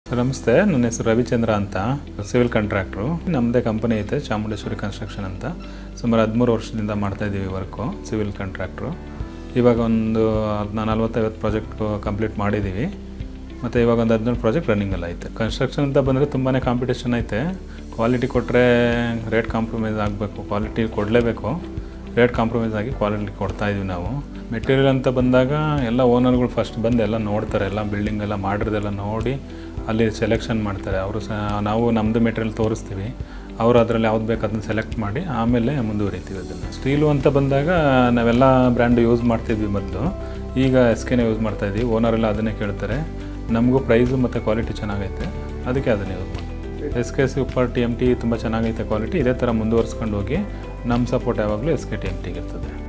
ನಮಸ್ತೆ ನನ್ನ ಹೆಸರು ರವಿಚಂದ್ರ ಅಂತ ಸಿವಿಲ್ ಕಾಂಟ್ರಾಕ್ಟ್ರು ನಮ್ಮದೇ ಕಂಪನಿ ಐತೆ ಚಾಮುಂಡೇಶ್ವರಿ ಕನ್ಸ್ಟ್ರಕ್ಷನ್ ಅಂತ ಸುಮಾರು ಹದಿಮೂರು ವರ್ಷದಿಂದ ಮಾಡ್ತಾ ಇದ್ದೀವಿ ವರ್ಕು ಸಿವಿಲ್ ಕಾಂಟ್ರಾಕ್ಟ್ರು ಇವಾಗ ಒಂದು ಹದಿನ ನಲ್ವತ್ತೈವತ್ತು ಪ್ರಾಜೆಕ್ಟ್ ಕಂಪ್ಲೀಟ್ ಮಾಡಿದ್ದೀವಿ ಮತ್ತು ಇವಾಗ ಒಂದು ಹದಿನೇಳು ಪ್ರಾಜೆಕ್ಟ್ ರನ್ನಿಂಗಲ್ಲಿ ಐತೆ ಕನ್ಸ್ಟ್ರಕ್ಷನ್ ಅಂತ ಬಂದರೆ ತುಂಬಾ ಕಾಂಪಿಟೇಷನ್ ಐತೆ ಕ್ವಾಲಿಟಿ ಕೊಟ್ಟರೆ ರೇಟ್ ಕಾಂಪ್ರಮೈಸ್ ಆಗಬೇಕು ಕ್ವಾಲಿಟಿ ಕೊಡಲೇಬೇಕು ರೇಟ್ ಕಾಂಪ್ರಮೈಸ್ ಆಗಿ ಕ್ವಾಲಿಟಿ ಕೊಡ್ತಾ ಇದೀವಿ ನಾವು ಮೆಟೀರಿಯಲ್ ಅಂತ ಬಂದಾಗ ಎಲ್ಲ ಓನರ್ಗಳು ಫಸ್ಟ್ ಬಂದು ಎಲ್ಲ ನೋಡ್ತಾರೆ ಎಲ್ಲ ಬಿಲ್ಡಿಂಗ್ ಎಲ್ಲ ಮಾಡಿರೋದೆಲ್ಲ ನೋಡಿ ಅಲ್ಲಿ ಸೆಲೆಕ್ಷನ್ ಮಾಡ್ತಾರೆ ಅವರು ಸಹ ನಾವು ನಮ್ಮದು ಮೆಟೀರಿಯಲ್ ತೋರಿಸ್ತೀವಿ ಅವರು ಅದರಲ್ಲಿ ಯಾವ್ದು ಬೇಕು ಅದನ್ನ ಸೆಲೆಕ್ಟ್ ಮಾಡಿ ಆಮೇಲೆ ಮುಂದುವರಿತೀವಿ ಅದನ್ನು ಸ್ಟೀಲು ಅಂತ ಬಂದಾಗ ನಾವೆಲ್ಲ ಬ್ರ್ಯಾಂಡ್ ಯೂಸ್ ಮಾಡ್ತಿದ್ವಿ ಮೊದಲು ಈಗ ಎಸ್ ಕೆನೇ ಯೂಸ್ ಮಾಡ್ತಾಯಿದ್ವಿ ಓನರೆಲ್ಲ ಅದನ್ನೇ ಕೇಳ್ತಾರೆ ನಮಗೂ ಪ್ರೈಸು ಮತ್ತು ಕ್ವಾಲಿಟಿ ಚೆನ್ನಾಗೈತೆ ಅದಕ್ಕೆ ಅದನ್ನೇ ಯೂಸ್ ಮಾಡ್ತೀವಿ S K super T M T ತುಂಬ ಚೆನ್ನಾಗೈತೆ ಕ್ವಾಲಿಟಿ ಇದೇ ಥರ ಮುಂದುವರ್ಸ್ಕೊಂಡು ಹೋಗಿ ನಮ್ಮ ಸಪೋರ್ಟ್ ಯಾವಾಗಲೂ ಎಸ್ ಕೆ ಟಿ ಎಮ್ ಟಿಗೆ ಇರ್ತದೆ